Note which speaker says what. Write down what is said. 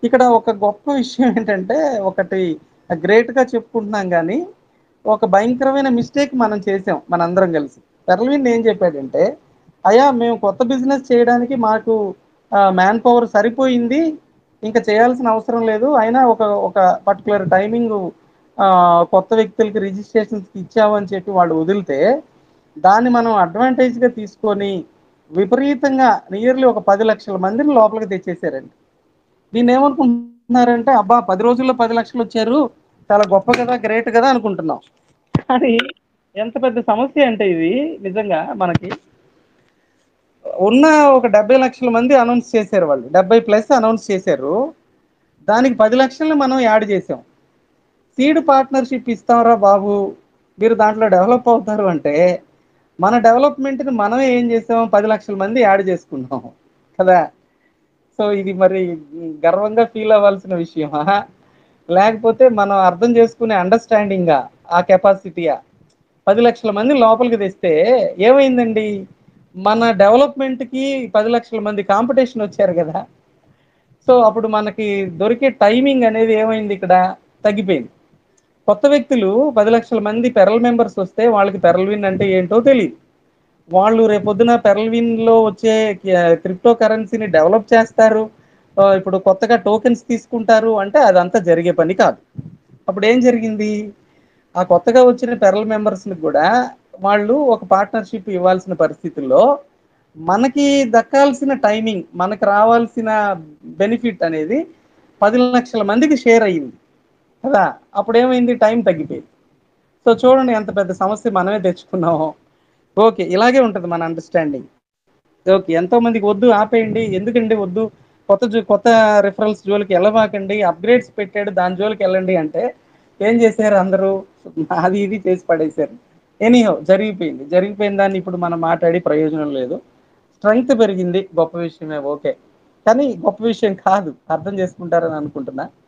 Speaker 1: ఇక్కడ ఒక గొప్ప విషయం ఏంటంటే ఒకటి గ్రేట్ గా చెప్పుకుంటున్నాం గాని ఒక భయంకరమైన మిస్టేక్ మనం చేసాం మనందరం కలిసి పెరల్విన్ ఏం చెప్పాడంటే అయ్యా మేము కొత్త బిజినెస్ చేయడానికి మాకు మ్యాన్ పవర్ సరిపోయింది ఇంకా చేయాల్సిన అవసరం లేదు అయినా ఒక ఒక పర్టికులర్ టైమింగ్ ఆ కొత్త వ్యక్తులకి రిజిస్ట్రేషన్స్ ఇచ్చామని చెప్పి వాళ్ళు వదిలితే దాన్ని మనం అడ్వాంటేజ్ గా తీసుకొని విపరీతంగా నియర్లీ ఒక పది లక్షల మందిని లోపలికి తెచ్చేసారండి దీన్ని ఏమనుకుంటున్నారంటే అబ్బా పది రోజుల్లో పది లక్షలు వచ్చారు చాలా గొప్ప కదా గ్రేట్ కదా అనుకుంటున్నాం కానీ ఎంత పెద్ద సమస్య అంటే ఇది నిజంగా మనకి ఉన్న ఒక డెబ్బై లక్షల మంది అనౌన్స్ చేశారు వాళ్ళు డెబ్బై ప్లస్ అనౌన్స్ చేశారు దానికి పది లక్షల్ని మనం యాడ్ చేసాం సీడ్ పార్ట్నర్షిప్ ఇస్తాంరా బాబు మీరు దాంట్లో డెవలప్ అవుతారు అంటే మన డెవలప్మెంట్ని మనమే ఏం చేసాం పది లక్షల మంది యాడ్ చేసుకున్నాం కదా సో ఇది మరి గర్వంగా ఫీల్ అవ్వాల్సిన విషయమా లేకపోతే మనం అర్థం చేసుకునే అండర్స్టాండింగా ఆ కెపాసిటీయా పది లక్షల మంది లోపలికి తెస్తే ఏమైందండి మన డెవలప్మెంట్కి పది లక్షల మంది కాంపిటీషన్ వచ్చారు కదా సో అప్పుడు మనకి దొరికే టైమింగ్ అనేది ఏమైంది ఇక్కడ తగ్గిపోయింది కొత్త వ్యక్తులు పది లక్షల మంది పెరల్ మెంబర్స్ వస్తే వాళ్ళకి పెరల్విన్ అంటే ఏంటో తెలియదు వాళ్ళు రేపొద్దున పెరల్విన్ లో వచ్చే క్రిప్టో కరెన్సీని డెవలప్ చేస్తారు ఇప్పుడు కొత్తగా టోకెన్స్ తీసుకుంటారు అంటే అదంతా జరిగే పని కాదు అప్పుడు ఏం జరిగింది ఆ కొత్తగా వచ్చిన పెరల్ మెంబర్స్ని కూడా వాళ్ళు ఒక పార్ట్నర్షిప్ ఇవ్వాల్సిన పరిస్థితుల్లో మనకి దక్కాల్సిన టైమింగ్ మనకు రావాల్సిన బెనిఫిట్ అనేది పది లక్షల మందికి షేర్ అయ్యింది కదా అప్పుడు ఏమైంది టైం తగ్గిపోయింది సో చూడండి ఎంత పెద్ద సమస్య మనమే తెచ్చుకున్నామో ఓకే ఇలాగే ఉంటుంది మన అండర్స్టాండింగ్ ఓకే ఎంతో మందికి వద్దు ఆపేయండి ఎందుకండి వద్దు కొత్త జో కొత్త రిఫరల్స్ జోలికి వెళ్ళమాకండి అప్గ్రేడ్స్ పెట్టాడు దాని జోలికి వెళ్ళండి అంటే ఏం చేశారు అందరూ అది ఇది చేసి పడేశారు ఎనీహో జరిగిపోయింది జరిగిపోయిన దాన్ని ఇప్పుడు మనం మాట్లాడి ప్రయోజనం లేదు స్ట్రెంగ్త్ పెరిగింది గొప్ప విషయమే ఓకే కానీ గొప్ప విషయం కాదు అర్థం చేసుకుంటారని అనుకుంటున్నా